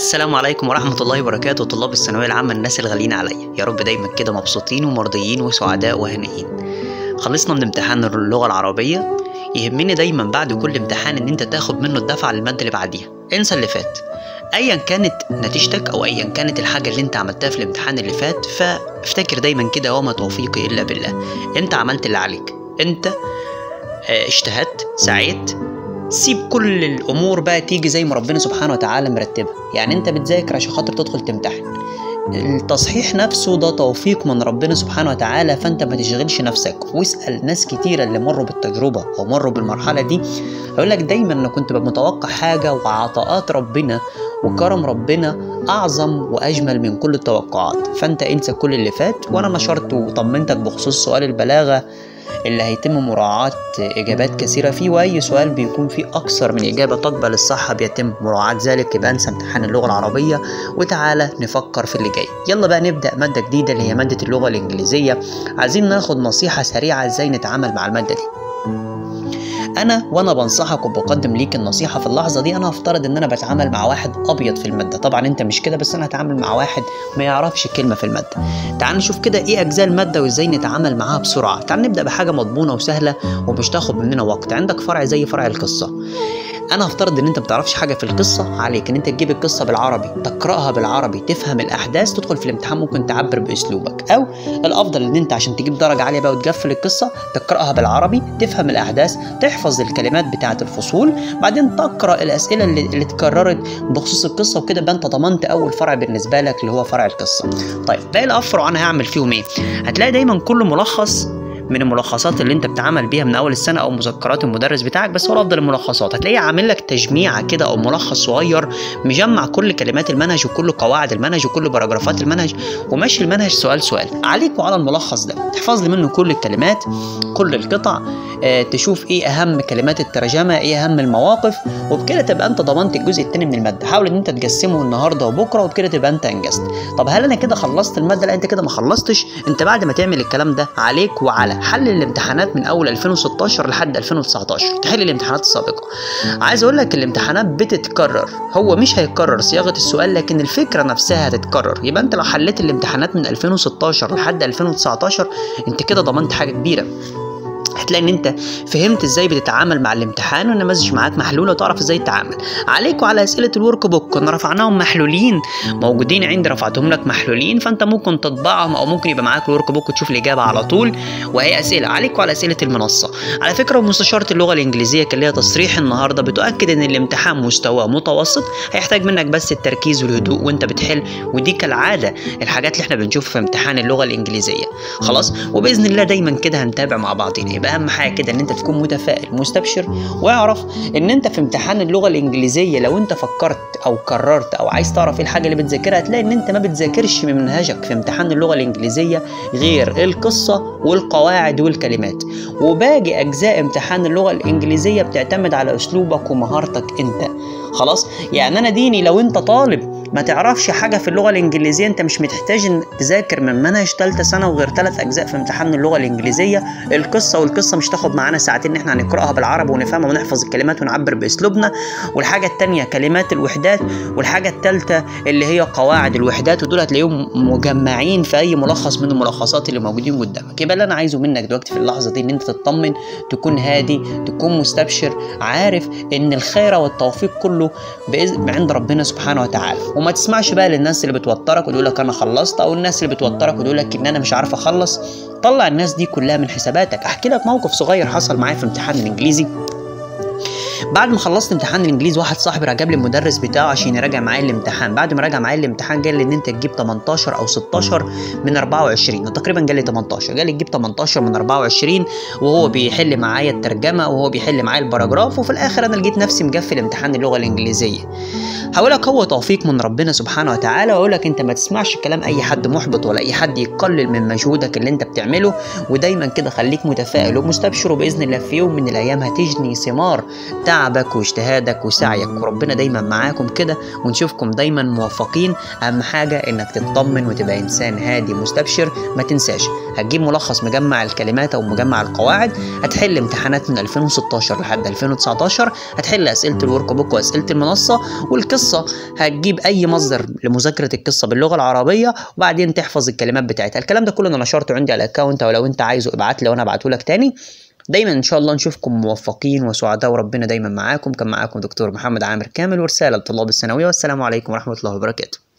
السلام عليكم ورحمة الله وبركاته طلاب الثانوية العامة الناس الغاليين عليا يا رب دايما كده مبسوطين ومرضيين وسعداء وهنيين خلصنا من امتحان اللغة العربية يهمني دايما بعد كل امتحان ان انت تاخد منه الدفعة للمادة اللي بعديها انسى اللي فات ايا كانت نتيجتك او ايا كانت الحاجة اللي انت عملتها في الامتحان اللي فات فافتكر دايما كده وما توفيقي الا بالله انت عملت اللي عليك انت آه، اجتهدت سعيت سيب كل الامور بقى تيجي زي ما ربنا سبحانه وتعالى مرتبها يعني انت بتذاكر عشان خاطر تدخل تمتحن التصحيح نفسه ده توفيق من ربنا سبحانه وتعالى فانت ما تشغلش نفسك واسال ناس كتيره اللي مروا بالتجربه او مروا بالمرحله دي هيقول لك دايما انا كنت ببقى متوقع حاجه وعطاءات ربنا وكرم ربنا اعظم واجمل من كل التوقعات فانت انسى كل اللي فات وانا نشرت وطمنتك بخصوص سؤال البلاغه اللي هيتم مراعاة إجابات كثيرة فيه وأي سؤال بيكون فيه أكثر من إجابة تقبل الصحة بيتم مراعاة ذلك يبقى انسى امتحان اللغة العربية وتعالى نفكر في اللي جاي يلا بقى نبدأ مادة جديدة اللي هي مادة اللغة الإنجليزية عايزين ناخد نصيحة سريعة إزاي نتعامل مع المادة دي انا وانا بنصحك وبقدم ليك النصيحه في اللحظه دي انا هفترض ان انا بتعامل مع واحد ابيض في الماده طبعا انت مش كده بس انا هتعامل مع واحد ما يعرفش كلمه في الماده تعال نشوف كده ايه اجزاء الماده وازاي نتعامل معاها بسرعه تعال نبدا بحاجه مضمونه وسهله ومش تاخد مننا وقت عندك فرع زي فرع القصه انا هفترض ان انت ما بتعرفش حاجه في القصه عليك ان انت تجيب القصه بالعربي تقراها بالعربي تفهم الاحداث تدخل في الامتحان ممكن تعبر باسلوبك او الافضل ان انت عشان تجيب درجه عاليه بقى وتقفل القصه تقراها بالعربي تفهم الاحداث تحفظ الكلمات بتاعه الفصول بعدين تقرا الاسئله اللي, اللي اتكررت بخصوص القصه وكده يبقى انت ضمنت اول فرع بالنسبه لك اللي هو فرع القصه طيب باقي الافرع انا هعمل فيهم ايه هتلاقي دايما كل ملخص من الملخصات اللي انت بتتعامل بيها من اول السنه او مذكرات المدرس بتاعك بس هو افضل الملخصات هتلاقيه عامل لك تجميعه كده او ملخص صغير مجمع كل كلمات المنهج وكل قواعد المنهج وكل باراجرافات المنهج وماشي المنهج سؤال سؤال عليك وعلى الملخص ده تحفظ لي منه كل الكلمات كل القطع اه تشوف ايه اهم كلمات الترجمه ايه اهم المواقف وبكده تبقى انت ضمنت الجزء الثاني من الماده حاول ان انت تقسمه النهارده وبكره وبكده تبقى انت انجزت طب هل انا كده خلصت الماده لا انت كده ما خلصتش انت بعد ما تعمل الكلام ده عليك وعلى حل الامتحانات من اول 2016 لحد 2019 تحل الامتحانات السابقه عايز اقول لك الامتحانات بتتكرر هو مش هيتكرر صياغه السؤال لكن الفكره نفسها هتتكرر يبقى انت لو حليت الامتحانات من 2016 لحد 2019 انت كده ضمنت حاجه كبيره هتلاقي ان انت فهمت ازاي بتتعامل مع الامتحان والنماذج معاك محلوله وتعرف ازاي تتعامل عليك وعلى اسئله الورك بوك كنا رفعناهم محلولين موجودين عندي رفعتهم لك محلولين فانت ممكن تطبعهم او ممكن يبقى معاك الورك بوك وتشوف الاجابه على طول وهي اسئله عليك وعلى اسئله المنصه على فكره مستشاره اللغه الانجليزيه كان ليها تصريح النهارده بتؤكد ان الامتحان مستواه متوسط هيحتاج منك بس التركيز والهدوء وانت بتحل ودي كالعاده الحاجات اللي احنا بنشوفها في امتحان اللغه الانجليزيه خلاص وباذن الله دايما كده هنتابع مع بعضين يبقى اهم حاجه كده ان انت تكون متفائل مستبشر واعرف ان انت في امتحان اللغه الانجليزيه لو انت فكرت او قررت او عايز تعرف ايه الحاجه اللي بتذاكرها هتلاقي ان انت ما بتذاكرش من منهجك في امتحان اللغه الانجليزيه غير القصه والقواعد والكلمات وباقي اجزاء امتحان اللغه الانجليزيه بتعتمد على اسلوبك ومهارتك انت خلاص يعني انا ديني لو انت طالب ما تعرفش حاجه في اللغه الانجليزيه انت مش محتاج تذاكر من منهج ثالثه سنه وغير ثلاث اجزاء في امتحان اللغه الانجليزيه القصه والقصه مش تاخد معانا ساعتين ان احنا هنقراها بالعربي ونفهمها ونحفظ الكلمات ونعبر باسلوبنا والحاجه الثانيه كلمات الوحدات والحاجه الثالثه اللي هي قواعد الوحدات ودول هتلاقيهم مجمعين في اي ملخص من الملخصات اللي موجودين قدامك يبقى اللي انا عايزه منك دلوقتي في اللحظه دي ان انت تطمن تكون هادي تكون مستبشر عارف ان الخير والتوفيق كله بإذن عند ربنا سبحانه وتعالى وما تسمعش بقى للناس اللي بتوترك وتقول لك انا خلصت او الناس اللي بتوترك وتقول لك ان انا مش عارف اخلص طلع الناس دي كلها من حساباتك احكي لك موقف صغير حصل معايا في امتحان الانجليزي بعد ما خلصت امتحان الانجليزي واحد صاحبي راجع لي المدرس بتاعه عشان يراجع معايا الامتحان بعد ما راجع معايا الامتحان قال لي ان انت تجيب 18 او 16 من 24 تقريبا قال لي 18 قال لي تجيب 18 من 24 وهو بيحل معايا الترجمه وهو بيحل معايا الباراجراف وفي الاخر انا لقيت نفسي مقفل امتحان اللغه الانجليزيه هقول لك هو توفيق من ربنا سبحانه وتعالى واقول لك انت ما تسمعش كلام اي حد محبط ولا اي حد يقلل من مجهودك اللي انت بتعمله ودايما كده خليك متفائل ومستبشر وباذن الله في يوم من الايام هتجني ثمار تعبك واجتهادك وسعيك وربنا دايما معاكم كده ونشوفكم دايما موفقين اهم حاجه انك تطمن وتبقى انسان هادي مستبشر ما تنساش هتجيب ملخص مجمع الكلمات او مجمع القواعد هتحل امتحانات من 2016 لحد 2019 هتحل اسئله الورك بوك واسئله المنصه والقصه هتجيب اي مصدر لمذاكره القصه باللغه العربيه وبعدين تحفظ الكلمات بتاعتها الكلام ده كله انا نشرته عندي على الاكونت ولو انت عايزه ابعت لي وانا ابعته لك تاني دايما ان شاء الله نشوفكم موفقين وسعداء وربنا دايما معاكم كان معاكم دكتور محمد عامر كامل ورساله لطلاب الثانويه والسلام عليكم ورحمه الله وبركاته